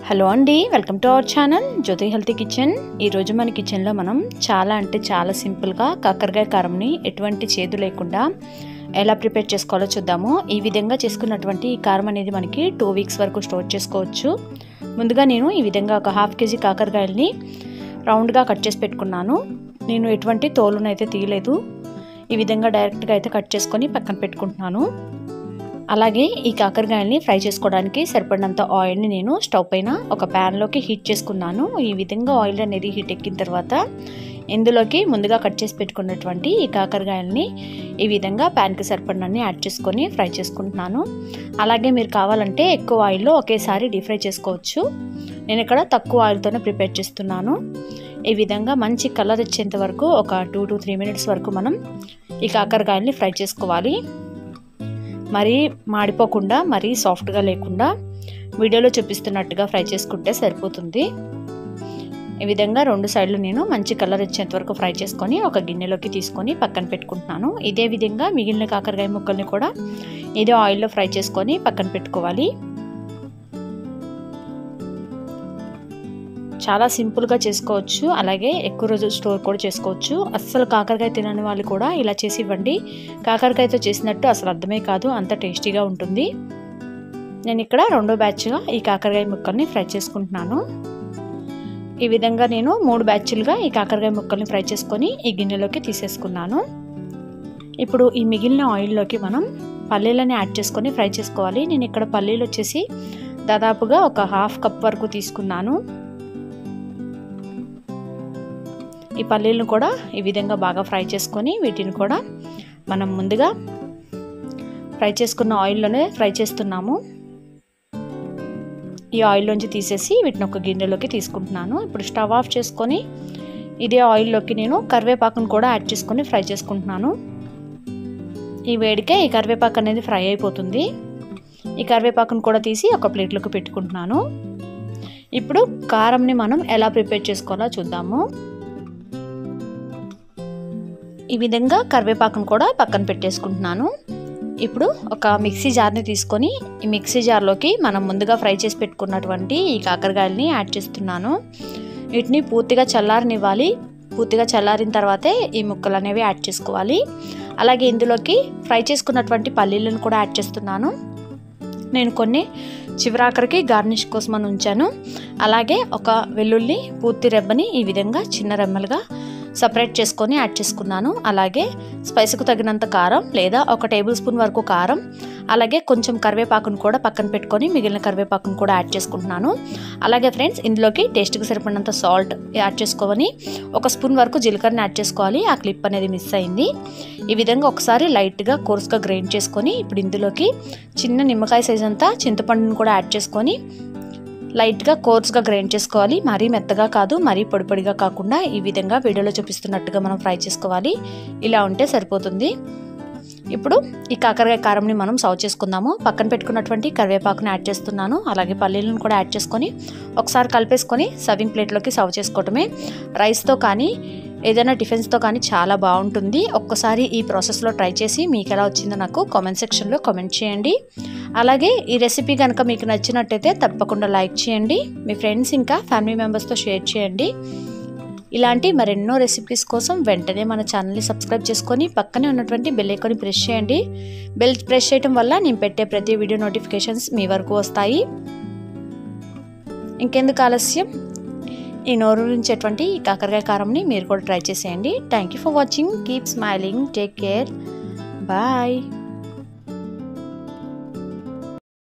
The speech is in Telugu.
హలో అండి welcome to our channel Jyothi healthy kitchen ఈరోజు మన కిచెన్లో మనం చాలా అంటే చాలా సింపుల్గా కాకరకాయ కారంని ఎటువంటి చేదు లేకుండా ఎలా ప్రిపేర్ చేసుకోవాలో చూద్దాము ఈ విధంగా చేసుకున్నటువంటి ఈ కారం అనేది మనకి టూ వీక్స్ వరకు స్టోర్ చేసుకోవచ్చు ముందుగా నేను ఈ విధంగా ఒక హాఫ్ కేజీ కాకరకాయలని రౌండ్గా కట్ చేసి పెట్టుకున్నాను నేను ఎటువంటి తోలునైతే తీయలేదు ఈ విధంగా డైరెక్ట్గా అయితే కట్ చేసుకొని పక్కన పెట్టుకుంటున్నాను అలాగే ఈ కాకరకాయల్ని ఫ్రై చేసుకోవడానికి సరిపడినంత ఆయిల్ని నేను స్టవ్ పైన ఒక ప్యాన్లోకి హీట్ చేసుకున్నాను ఈ విధంగా ఆయిల్ అనేది హీట్ ఎక్కిన తర్వాత ఇందులోకి ముందుగా కట్ చేసి పెట్టుకున్నటువంటి ఈ కాకరకాయలని ఈ విధంగా ప్యాన్కి సరిపడినన్ని యాడ్ చేసుకొని ఫ్రై చేసుకుంటున్నాను అలాగే మీరు కావాలంటే ఎక్కువ ఆయిల్లో ఒకేసారి డీప్ ఫ్రై చేసుకోవచ్చు నేను ఇక్కడ తక్కువ ఆయిల్తోనే ప్రిపేర్ చేస్తున్నాను ఈ విధంగా మంచి కలర్ వచ్చేంత వరకు ఒక టూ టు త్రీ మినిట్స్ వరకు మనం ఈ కాకరకాయల్ని ఫ్రై చేసుకోవాలి మరీ మాడిపోకుండా మరీ సాఫ్ట్గా లేకుండా వీడియోలో చూపిస్తున్నట్టుగా ఫ్రై చేసుకుంటే సరిపోతుంది ఈ విధంగా రెండు సైడ్లు నేను మంచి కలర్ వచ్చేంత వరకు ఫ్రై చేసుకొని ఒక గిన్నెలోకి తీసుకొని పక్కన పెట్టుకుంటున్నాను ఇదే విధంగా మిగిలిన కాకరకాయ ముక్కల్ని కూడా ఇదే ఆయిల్లో ఫ్రై చేసుకొని పక్కన పెట్టుకోవాలి చాలా సింపుల్గా చేసుకోవచ్చు అలాగే ఎక్కువ రోజులు స్టోర్ కూడా చేసుకోవచ్చు అస్సలు కాకరకాయ తినని వాళ్ళు కూడా ఇలా చేసి ఇవ్వండి కాకరకాయతో చేసినట్టు అసలు అర్థమే కాదు అంత టేస్టీగా ఉంటుంది నేను ఇక్కడ రెండో బ్యాచ్గా ఈ కాకరకాయ ముక్కల్ని ఫ్రై చేసుకుంటున్నాను ఈ విధంగా నేను మూడు బ్యాచ్లుగా ఈ కాకరకాయ ముక్కల్ని ఫ్రై చేసుకొని ఈ గిన్నెలోకి తీసేసుకున్నాను ఇప్పుడు ఈ మిగిలిన ఆయిల్లోకి మనం పల్లీలని యాడ్ చేసుకొని ఫ్రై చేసుకోవాలి నేను ఇక్కడ పల్లీలు వచ్చేసి దాదాపుగా ఒక హాఫ్ కప్ వరకు తీసుకున్నాను ఈ పల్లీలను కూడా ఈ విధంగా బాగా ఫ్రై చేసుకొని వీటిని కూడా మనం ముందుగా ఫ్రై చేసుకున్న ఆయిల్లోనే ఫ్రై చేస్తున్నాము ఈ ఆయిల్లోంచి తీసేసి వీటిని ఒక గిన్నెలోకి తీసుకుంటున్నాను ఇప్పుడు స్టవ్ ఆఫ్ చేసుకొని ఇదే ఆయిల్లోకి నేను కరివేపాకును కూడా యాడ్ చేసుకొని ఫ్రై చేసుకుంటున్నాను ఈ వేడికే ఈ కరివేపాకు అనేది ఫ్రై అయిపోతుంది ఈ కరివేపాకును కూడా తీసి ఒక ప్లేట్లోకి పెట్టుకుంటున్నాను ఇప్పుడు కారంని మనం ఎలా ప్రిపేర్ చేసుకోవాలో చూద్దాము ఈ విధంగా కరివేపాకును కూడా పక్కన పెట్టేసుకుంటున్నాను ఇప్పుడు ఒక మిక్సీ జార్ని తీసుకొని ఈ మిక్సీ జార్లోకి మనం ముందుగా ఫ్రై చేసి పెట్టుకున్నటువంటి ఈ కాకరకాయలని యాడ్ చేస్తున్నాను వీటిని పూర్తిగా చల్లారనివ్వాలి పూర్తిగా చల్లారిన తర్వాతే ఈ ముక్కలు అనేవి యాడ్ చేసుకోవాలి అలాగే ఇందులోకి ఫ్రై చేసుకున్నటువంటి పల్లీలను కూడా యాడ్ చేస్తున్నాను నేను కొన్ని చివరాఖరికి గార్నిష్ కోసం అని ఉంచాను అలాగే ఒక వెల్లుల్లి పూర్తి రెబ్బని ఈ విధంగా చిన్న రెమ్మలుగా సపరేట్ చేసుకొని యాడ్ చేసుకున్నాను అలాగే స్పైస్కు తగినంత కారం లేదా ఒక టేబుల్ స్పూన్ వరకు కారం అలాగే కొంచెం కరివేపాకును కూడా పక్కన పెట్టుకొని మిగిలిన కరివేపాకును కూడా యాడ్ చేసుకుంటున్నాను అలాగే ఫ్రెండ్స్ ఇందులోకి టేస్ట్కి సరిపడినంత సాల్ట్ యాడ్ చేసుకొని ఒక స్పూన్ వరకు జీలకర్రని యాడ్ చేసుకోవాలి ఆ క్లిప్ అనేది మిస్ అయింది ఈ విధంగా ఒకసారి లైట్గా కోర్స్గా గ్రైండ్ చేసుకొని ఇప్పుడు ఇందులోకి చిన్న నిమ్మకాయ సైజ్ అంతా చింతపండును కూడా యాడ్ చేసుకొని లైట్గా కోర్స్గా గ్రైండ్ చేసుకోవాలి మరీ మెత్తగా కాదు మరీ పొడి పొడిగా కాకుండా ఈ విధంగా వీడియోలో చూపిస్తున్నట్టుగా మనం ఫ్రై చేసుకోవాలి ఇలా ఉంటే సరిపోతుంది ఇప్పుడు ఈ కాకరకాయ కారంని మనం సర్వ్ చేసుకుందాము పక్కన పెట్టుకున్నటువంటి కరివేపాకుని యాడ్ చేస్తున్నాను అలాగే పల్లీలను కూడా యాడ్ చేసుకొని ఒకసారి కలిపేసుకొని సర్వింగ్ ప్లేట్లోకి సర్వ్ చేసుకోవటమే రైస్తో కానీ ఏదైనా టిఫిన్స్తో కానీ చాలా బాగుంటుంది ఒక్కసారి ఈ ప్రాసెస్లో ట్రై చేసి మీకు ఎలా వచ్చిందో నాకు కామెంట్ సెక్షన్లో కామెంట్ చేయండి అలాగే ఈ రెసిపీ కనుక మీకు నచ్చినట్టయితే తప్పకుండా లైక్ చేయండి మీ ఫ్రెండ్స్ ఇంకా ఫ్యామిలీ మెంబర్స్తో షేర్ చేయండి ఇలాంటి మరెన్నో రెసిపీస్ కోసం వెంటనే మన ఛానల్ని సబ్స్క్రైబ్ చేసుకొని పక్కనే ఉన్నటువంటి బెల్ ఐకాన్ని ప్రెస్ చేయండి బెల్ ప్రెస్ చేయడం వల్ల నేను పెట్టే ప్రతి వీడియో నోటిఫికేషన్స్ మీ వరకు వస్తాయి ఇంకెందుకు ఆలస్యం ఈ నోరు నుంచేటువంటి ఈ కాకరకాయ కారంని మీరు కూడా ట్రై చేసేయండి thank you for watching keep smiling take care bye